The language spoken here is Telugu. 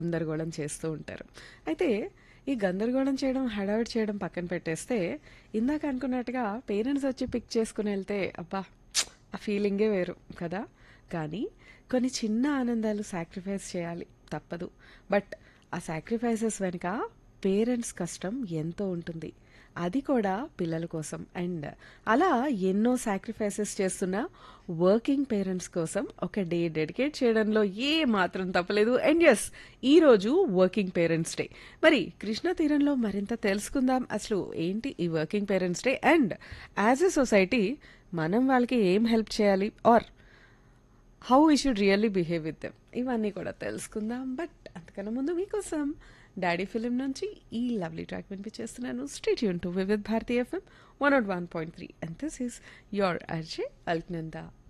గందరగోళం చేస్తూ ఉంటారు అయితే ఈ గందరగోళం చేయడం హడావిడి చేయడం పక్కన పెట్టేస్తే ఇందాక అనుకున్నట్టుగా పేరెంట్స్ వచ్చి పిక్ చేసుకుని వెళ్తే అబ్బా ఆ ఫీలింగే వేరు కదా కానీ కొన్ని చిన్న ఆనందాలు సాక్రిఫైస్ చేయాలి తప్పదు బట్ ఆ సాక్రిఫైసెస్ వెనుక పేరెంట్స్ కష్టం ఎంతో ఉంటుంది అది కూడా పిల్లల కోసం అండ్ అలా ఎన్నో సాక్రిఫైసెస్ చేస్తున్న వర్కింగ్ పేరెంట్స్ కోసం ఒక డే డెడికేట్ చేయడంలో ఏ మాత్రం తప్పలేదు అండ్ ఎస్ ఈరోజు వర్కింగ్ పేరెంట్స్ డే మరి కృష్ణ తీరంలో మరింత తెలుసుకుందాం అసలు ఏంటి ఈ working parents day and as a society మనం వాళ్ళకి ఏం హెల్ప్ చేయాలి or how we should really behave with them ఇవన్నీ కూడా తెలుసుకుందాం బట్ అంతకన్నా ముందు మీకోసం డాడీ ఫిలిం నుంచి ఈ లవ్లీ ట్రాక్ వినిపించేస్తున్నాను స్ట్రీట్ యూన్ to Vividh Bharati FM one nought one point three and this is your RJ Alaknanda